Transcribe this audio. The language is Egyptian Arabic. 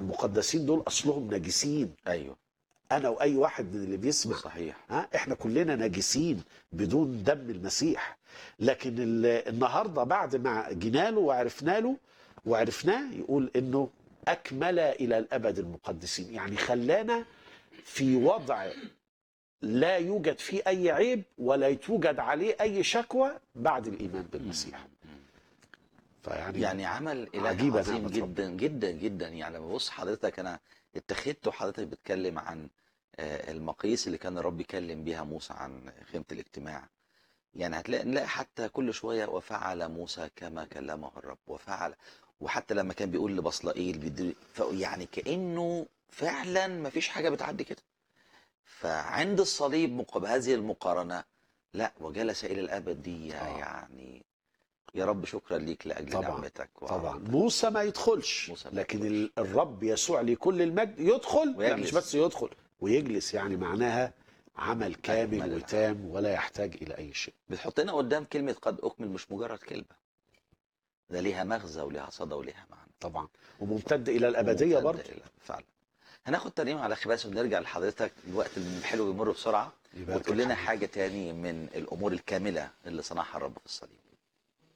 المقدسين دول اصلهم نجسين ايوه انا واي واحد من اللي بيسمع صحيح ها احنا كلنا نجسين بدون دم المسيح لكن ال- النهارده بعد ما جينا له وعرفنا له وعرفناه يقول انه اكمل الى الابد المقدسين يعني خلانا في وضع لا يوجد فيه اي عيب ولا توجد عليه اي شكوى بعد الايمان بالمسيح فيعني يعني عمل اله عجيبة عظيم نعمة جدا جدا جدا يعني لما ببص حضرتك انا اتخذت وحضرتك بتتكلم عن آه، المقاييس اللي كان الرب يكلم بيها موسى عن خيمه الاجتماع يعني هتلاقي نلاقي حتى كل شويه وفعل موسى كما كلمه الرب وفعل وحتى لما كان بيقول لبصلائيل بيدي ف- يعني كانه فعلا ما فيش حاجه بتعدي كده فعند الصليب مق- بهذه المقارنه لا وجلس الى الابد دي آه. يعني يا رب شكرا ليك لاجل طبعاً، نعمتك طبعا موسى ما يدخلش موسى ما لكن يدخلش. ال- الرب يسوع لكل المجد يدخل لا ويجلس. مش بس يدخل ويجلس يعني معناها عمل كامل أكمل وتام ولا يحتاج الى اي شيء بتحطنا قدام كلمة قد أكمل مش مجرد كلمة ده ليها مغزى وليها صدى وليها معنى طبعا وممتد الى الابديه وممتدة برضه إلى- فعلا هناخد ترنيمة على خباز ونرجع لحضرتك الوقت الحلو بيمر بسرعة يبارك وتقول لنا الحبيب. حاجة تاني من الأمور الكاملة اللي صنعها الرب في الصليب